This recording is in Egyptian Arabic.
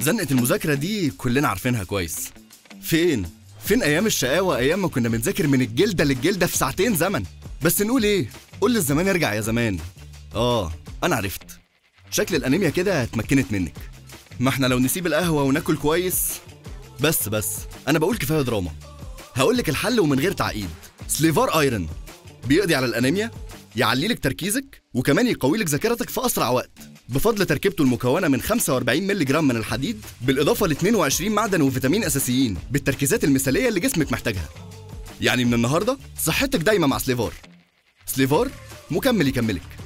زنقة المذاكرة دي كلنا عارفينها كويس فين؟ فين أيام الشقاوة أيام ما كنا بنذاكر من الجلدة للجلدة في ساعتين زمن بس نقول إيه؟ قول للزمان ارجع يا زمان آه أنا عرفت شكل الأنيميا كده اتمكنت منك ما احنا لو نسيب القهوة وناكل كويس بس بس أنا بقول كفاية دراما هقول لك الحل ومن غير تعقيد سليفار ايرون بيقضي على الانيميا يعلي لك تركيزك وكمان يقوي لك ذاكرتك في اسرع وقت بفضل تركيبته المكونه من 45 مللي جرام من الحديد بالاضافه ل 22 معدن وفيتامين اساسيين بالتركيزات المثاليه اللي جسمك محتاجها يعني من النهارده صحتك دايما مع سليفار سليفار مكمل يكملك